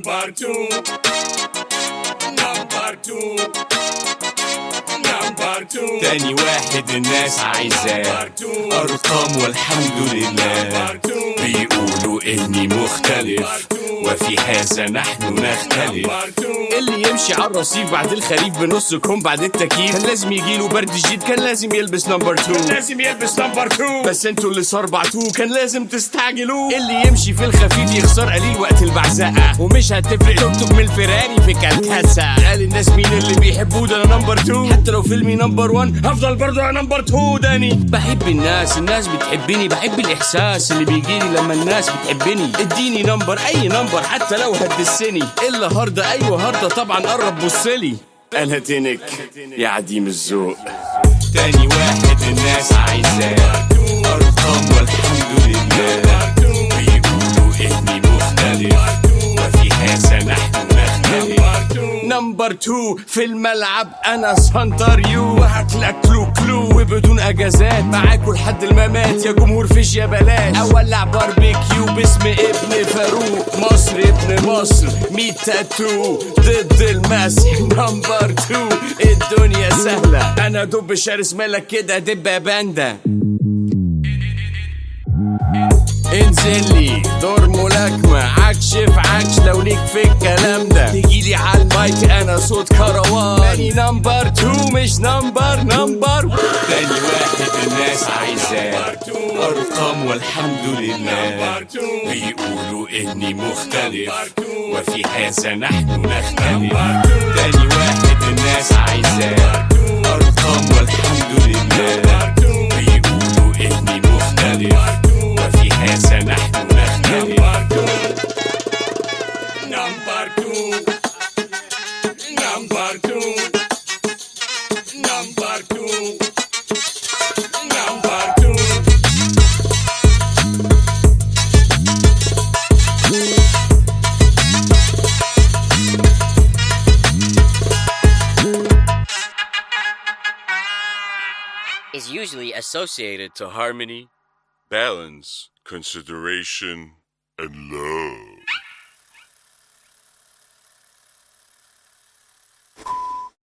Number two. Number two. Number two. تاني واحد الناس عايزاه أرقام والحمد لله بيقولوا إني مختلف وفي هذا نحن نختلف اللي يمشي على الرصيف بعد الخريف بنص كوم بعد التكييف كان لازم يجيله برد جديد كان لازم يلبس نمبر 2 لازم يلبس نمبر 2 بس انتوا اللي صربعتوه كان لازم تستعجلوه اللي يمشي في الخفيف يخسر قليل وقت البعزقه ومش هتفرق توك توك من الفيراري في كالكاسة قال الناس مين اللي بيحبوه ده انا نمبر 2 حتى لو فيلمي نمبر 1 هفضل برضه انا نمبر 2 داني بحب الناس الناس بتحبني بحب الاحساس اللي بيجيلي لما الناس بتحبني اديني نمبر اي نمبر حتى لو هتدسني الا هارده ايوه هارده طبعا قرب بصلي انا تنك يا عديم الذوق تاني واحد الناس عايزاه ارقام والحمد لله بيقولوا اني مختلف وفي هذا نحن نختلف نمبر تو في الملعب انا سنتر يو وهاكلك كلو كلو وبدون اجازات معاكوا لحد الممات يا جمهور فيش يا بلاش اولع باربيكيو باسم ابن فاروق مصر ابن مصر ميت تاتو ضد المسح نمبر تو الدنيا سهله انا دب شرس ملك كده دب يا باندا انزل لي دور ملاكمة عكش في عكش لو ليك في الكلام ده تجيلي على المايك انا صوت كروان تاني نمبر تو مش نمبر نمبر تاني واحد الناس عايزاه ارقام والحمد لله بيقولوا اني مختلف وفي هذا نحن نختلف تاني واحد الناس عايزاه ارقام والحمد لله بيقولوا اني مختلف وفي هذا نحن نختلف Number two. Number two. Number two. Number two. is usually associated to harmony, balance, consideration, and love.